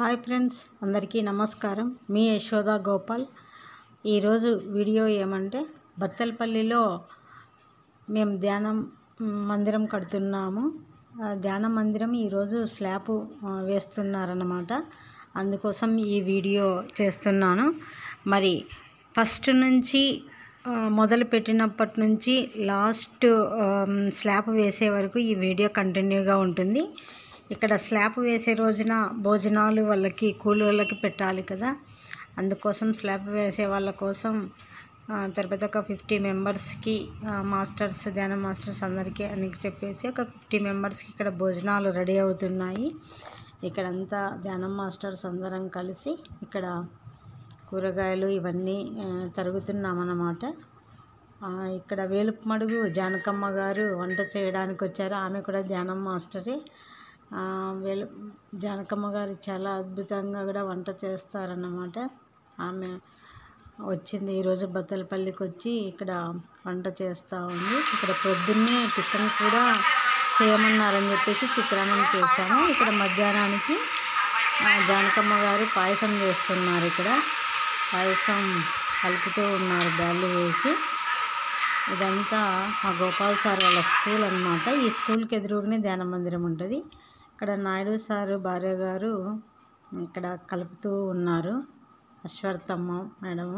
hi friends అందరికీ నమస్కారం మీ యశోద గోపాల్ ఈరోజు వీడియో ఏమంటే బత్తలపల్లిలో మేము ధ్యానం మందిరం కడుతున్నాము ఆ ధ్యాన మందిరం ఈరోజు స్లాబ్ ఆ, వేస్తున్నారన్నమాట అందుకోసం ఈ వీడియో చేస్తున్నాను మరి ఫస్ట్ నుంచి ఆ, మొదలు పెట్టినప్పటి నుంచి లాస్ట్ స్లాబ్ వేసే వరకు ఈ వీడియో కంటిన్యూగా ఉంటుంది ఇక్కడ స్లాబ్ వేసే రోజున భోజనాలు వాళ్ళకి కూలి వాళ్ళకి పెట్టాలి కదా అందుకోసం స్లాబ్ వేసే వాళ్ళ కోసం ఆ, తిరుపతి ఒక ఫిఫ్టీ మెంబర్స్కి మాస్టర్స్ ధ్యాన మాస్టర్స్ అందరికీ అని చెప్పేసి ఒక ఫిఫ్టీ మెంబర్స్కి ఇక్కడ భోజనాలు రెడీ అవుతున్నాయి ఇక్కడంతా ధ్యానం మాస్టర్స్ అందరం కలిసి ఇక్కడ కూరగాయలు ఇవన్నీ ఆ, తరుగుతున్నామన్నమాట ఆ, ఇక్కడ వేలుపు మడుగు జానకమ్మ గారు వంట చేయడానికి వచ్చారు ఆమె కూడా ధ్యానం మాస్టరే ఆ, వేలు జానకమ్మ గారు చాలా అద్భుతంగా కూడా వంట చేస్తారన్నమాట ఆమె వచ్చింది ఈరోజు బత్తలపల్లికి వచ్చి ఇక్కడ వంట చేస్తూ ఉంది ఇక్కడ పొద్దున్నే టిఫిన్ కూడా చేయమన్నారని చెప్పేసి చిత్రాన్నం చేశాము ఇక్కడ మధ్యాహ్నానికి ఆ, జానకమ్మ గారు పాయసం చేస్తున్నారు ఇక్కడ పాయసం కలుపుతూ ఉన్నారు బ్యాళ్ళు వేసి ఇదంతా మా గోపాల్ సార్ వాళ్ళ స్కూల్ అన్నమాట ఈ స్కూల్కి ఎదురుగానే ధ్యాన మందిరం ఉంటుంది ఇక్కడ నాయుడు సారు భార్య గారు ఇక్కడ కలుపుతూ ఉన్నారు అశ్వర్థమ్మ మేడము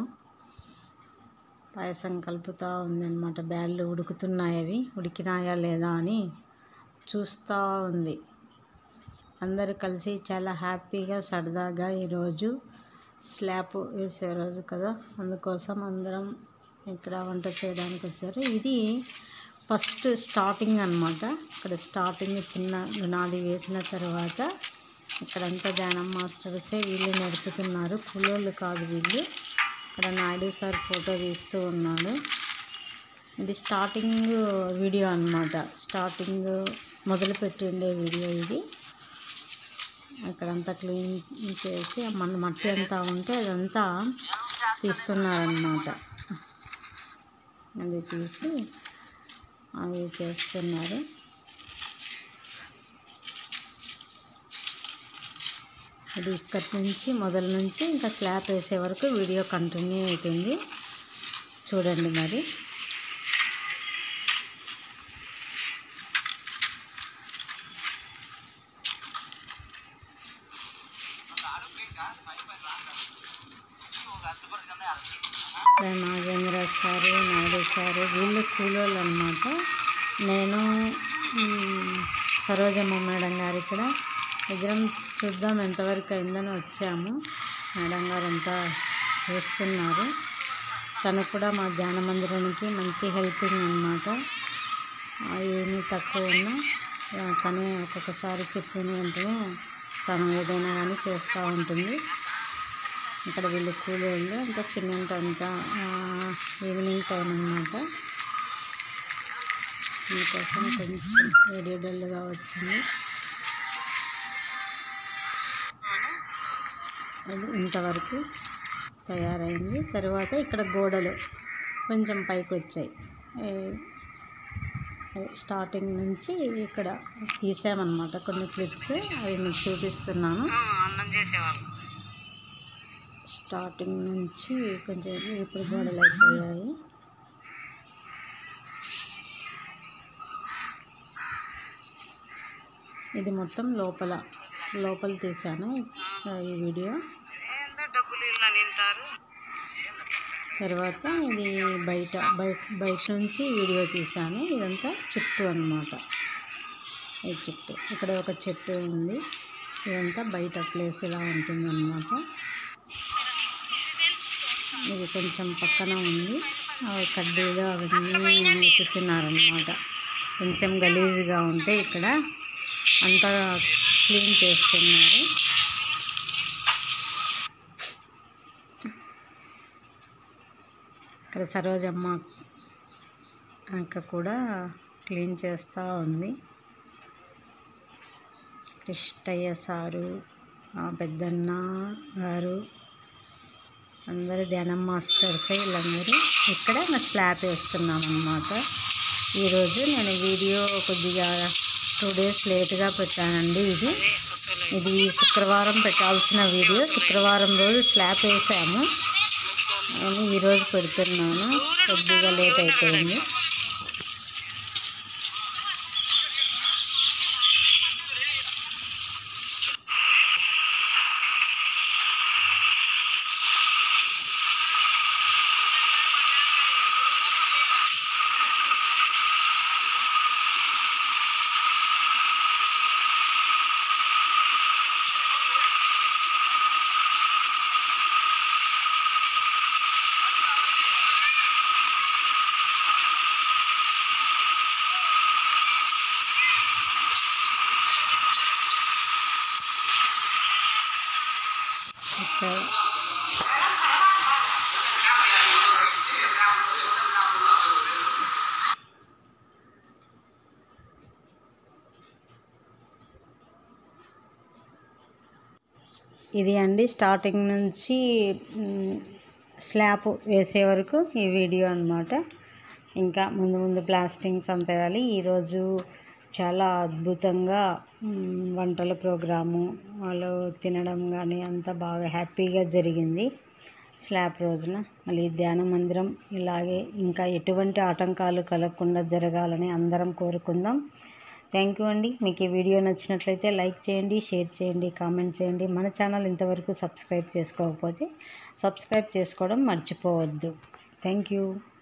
పాయసం కలుపుతూ ఉంది అనమాట బ్యాళ్ళు ఉడుకుతున్నాయి అవి ఉడికినాయా లేదా అని చూస్తూ ఉంది అందరూ కలిసి చాలా హ్యాపీగా సరదాగా ఈరోజు స్లాబ్ వేసే రోజు కదా అందుకోసం అందరం ఇక్కడ వంట చేయడానికి వచ్చారు ఇది ఫస్ట్ స్టార్టింగ్ అన్నమాట ఇక్కడ స్టార్టింగ్ చిన్న గునాది వేసిన తర్వాత ఇక్కడంతా ధ్యానం మాస్టర్సే వీళ్ళు నడుపుతున్నారు కూలోళ్ళు కాదు వీళ్ళు ఇక్కడ నాయుడు సార్ ఫోటో తీస్తూ ఉన్నాడు ఇది స్టార్టింగ్ వీడియో అన్నమాట స్టార్టింగ్ మొదలు పెట్టిండే వీడియో ఇది అక్కడంతా క్లీన్ చేసి మన మట్టి అంతా ఉంటే అదంతా తీస్తున్నారనమాట అది తీసి అవి చేస్తున్నారు అది ఇక్కడి నుంచి మొదలు నుంచి ఇంకా స్లాబ్ వేసే వరకు వీడియో కంటిన్యూ అవుతుంది చూడండి మరి నాగేంద్ర సారు నాయుడు సారు వీళ్ళు కూలోళ్ళు అనమాట నేను మ్, సరోజమ్మ మేడం గారు ఇక్కడ ఇద్దరం చూద్దాం ఎంతవరకు అయిందని వచ్చాము మేడం గారు అంతా చూస్తున్నారు తను కూడా మా ధ్యాన మందిరానికి మంచి హెల్పింగ్ అనమాట ఏమీ తక్కువ ఉన్నా ఆ, తనే ఒక్కొక్కసారి చెప్పిన వెంటనే తను ఏదైనా కానీ చేస్తూ ఉంటుంది ఇక్కడ వీళ్ళు కూలోళ్ళు ఇంకా సిమెంట్ అంతా ఆ, ఈవినింగ్ టైం అన్నమాట అందుకోసం కొంచెం వీడియో డల్గా వచ్చింది అది ఇంతవరకు తయారైంది తర్వాత ఇక్కడ గోడలు కొంచెం పైకి వచ్చాయి ఏ- అదే స్టార్టింగ్ నుంచి ఇక్కడ తీసామన్నమాట కొన్ని క్లిప్స్ అవి మీకు చూపిస్తున్నాను స్టార్టింగ్ నుంచి కొంచెం ఇప్పుడు గోడలు అయిపోయాయి ఇది మొత్తం లోపల లోపల తీసాను ఈ వీడియో తర్వాత ఇది బయట బయట బయట నుంచి వీడియో తీసాను ఇదంతా చుట్టూ అన్నమాట ఈ చుట్టూ ఇక్కడ ఒక చెట్టు ఉంది ఇదంతా బయట ప్లేస్ ఇలా ఉంటుంది అన్నమాట ఇది కొంచెం పక్కన ఉంది అవి కడ్డీలు అవన్నీ చూస్తున్నారనమాట కొంచెం గలీజ్గా ఉంటే ఇక్కడ అంతా క్లీన్ చేస్తున్నారు ఇక్కడ సరోజమ్మ అక్క కూడా క్లీన్ చేస్తూ ఉంది కృష్ణయ్య సారు ఆ పెద్దన్న గారు అందరూ ధ్యానం మాస్టర్సే వీళ్ళందరూ ఇక్కడ మా స్లాబ్ వేస్తున్నాం అన్నమాట ఈరోజు నేను వీడియో కొద్దిగా టూ డేస్ లేట్గా పెట్టానండి ఇది ఇది శుక్రవారం పెట్టాల్సిన వీడియో శుక్రవారం రోజు స్లాబ్ వేసాము నేను ఈరోజు పెడుతున్నాను కొద్దిగా లేట్ అయిపోయింది ఇక్కడ ఇది అండి స్టార్టింగ్ నుంచి మ్, స్లాబ్ వేసే వరకు ఈ వీడియో అన్నమాట ఇంకా ముందు ముందు ప్లాస్టింగ్స్ అంత వేయాలి ఈరోజు చాలా అద్భుతంగా మ్, వంటల ప్రోగ్రాము వాళ్ళు తినడం కానీ అంతా బాగా హ్యాపీగా జరిగింది స్లాబ్ రోజున మళ్ళీ ధ్యాన మందిరం ఇలాగే ఇంకా ఎటువంటి ఆటంకాలు కలగకుండా జరగాలని అందరం కోరుకుందాం థ్యాంక్ యూ అండి మీకు ఈ వీడియో నచ్చినట్లయితే లైక్ చేయండి షేర్ చేయండి కామెంట్ చేయండి మన ఛానల్ ఇంతవరకు సబ్స్క్రైబ్ చేసుకోకపోతే సబ్స్క్రైబ్ చేసుకోవడం మర్చిపోవద్దు థ్యాంక్ యూ